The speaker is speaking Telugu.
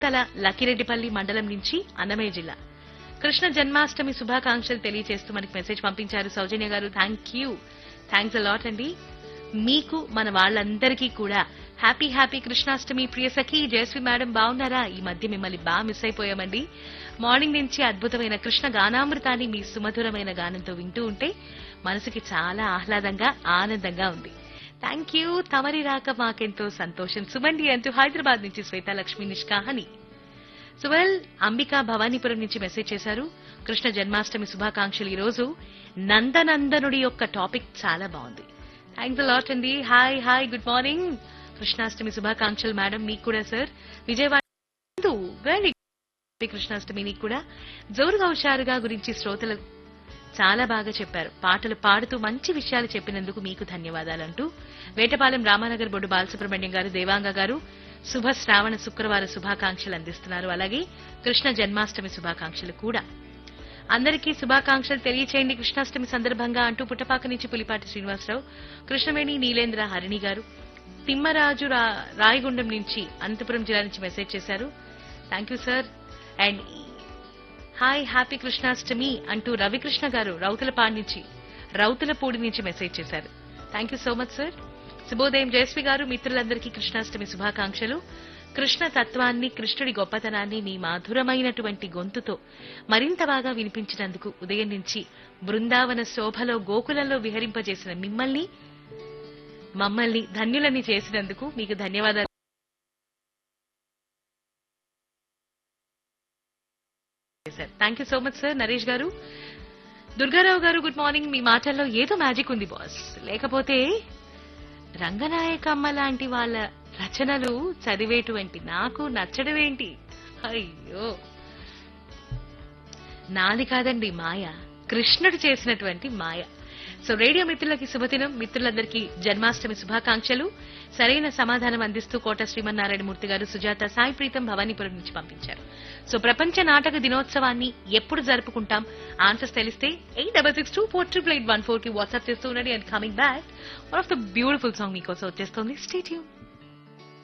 తల లక్కిరెడ్డిపల్లి మండలం నుంచి అన్నమయ్య జిల్లా కృష్ణ జన్మాష్టమి శుభాకాంక్షలు తెలియజేస్తూ మనకి మెసేజ్ పంపించారు సౌజన్య గారు థ్యాంక్ యూ థ్యాంక్స్ అలాట్ అండి మీకు మన వాళ్ళందరికీ కూడా happy happy Krishnashtami Priya Sakhi Jayashree madam బాగున్నారా ఈ మధ్య మిమ్మల్ని బాగా మిస్ అయిపోయామండి మార్నింగ్ నుంచి అద్భుతమైన కృష్ణ గానామృతాన్ని మీ సుమధురమైన గానంతో వింటూ ఉంటే మనసుకి చాలా ఆహ్లాదంగా ఆనందంగా ఉంది థ్యాంక్ యూ తమరి రాక మాకెంతో సంతోషం సుమండి అంటూ హైదరాబాద్ నుంచి శ్వేతా లక్ష్మి నిష్కాహని సువల్ అంబికా భవానీపురం నుంచి మెసేజ్ చేశారు కృష్ణ జన్మాష్టమి శుభాకాంక్షలు ఈ రోజు నందనందనుడి యొక్క టాపిక్ చాలా బాగుంది థ్యాంక్స్ లాట్ అండి hi hi good morning Krishnashtami శుభాకాంక్షలు మేడం మీకు కూడా సార్ విజయవాడ వెరీ కృష్ణాష్టమి నీకు కూడా జోరుగా హుషారుగా గురించి శ్రోతలు చాలా బాగా చెప్పారు పాటలు పాడుతూ మంచి విషయాలు చెప్పినందుకు మీకు ధన్యవాదాలంటూ వేటపాలెం రామానగర్ బొడ్డు బాలసుబ్రహ్మణ్యం గారు దేవాంగ గారు శుభ శ్రావణ శుక్రవార శుభాకాంక్షలు అందిస్తున్నారు అలాగే కృష్ణ జన్మాష్టమి శుభాకాంక్షలు కూడా అందరికీ శుభాకాంక్షలు తెలియచేయండి కృష్ణాష్టమి సందర్భంగా అంటూ పుట్టపాక నుంచి పులిపాటి శ్రీనివాసరావు కృష్ణవేణి నీలేంద్ర హరిణి గారు తిమ్మరాజు రా- రాయగుండం నుంచి అనంతపురం జిల్లా నుంచి మెసేజ్ చేశారు thank you sir and hi happy Krishnashtami అంటూ రవికృష్ణ గారు రౌతులపాడు నుంచి రౌతులపూడి నుంచి మెసేజ్ చేశారు thank you so much sir శుభోదయం జయశ్రీ గారు మిత్రులందరికీ కృష్ణాష్టమి శుభాకాంక్షలు కృష్ణ తత్వాన్ని కృష్ణుడి గొప్పతనాన్ని మీ మాధురమైనటువంటి గొంతుతో మరింత బాగా వినిపించినందుకు ఉదయం నుంచి బృందావన శోభలో గోకులంలో విహరింపజేసిన మిమ్మల్ని మమ్మల్ని ధన్యులని చేసినందుకు మీకు ధన్యవాదాలు sir thank you so much sir Naresh garu Durgarao గారు గుడ్ మార్నింగ్ మీ మాటల్లో ఏదో మ్యాజిక్ ఉంది బాస్ లేకపోతే రంగనాయకమ్మ లాంటి వాళ్ళ రచనలు చదివేటువంటి నాకు నచ్చడం ఏంటి అయ్యో నాది కాదండి మాయ కృష్ణుడు చేసినటువంటి మాయ సో రేడియో మిత్రులకి శుభదినం మిత్రులందరికీ జన్మాష్టమి శుభాకాంక్షలు సరైన సమాధానం అందిస్తూ కోట శ్రీమన్నారాయణ మూర్తి గారు సుజాత సాయి ప్రీతం భవానీపురం నుంచి పంపించారు సో ప్రపంచ నాటక దినోత్సవాన్ని ఎప్పుడు జరుపుకుంటాం ఆన్సర్స్ తెలిస్తే eight double six two four triple eight one four కి వాట్సాప్ చేస్తూ ఉండండి and coming back one of the beautiful song మీకోసం వచ్చేస్తుంది స్టేట్యూ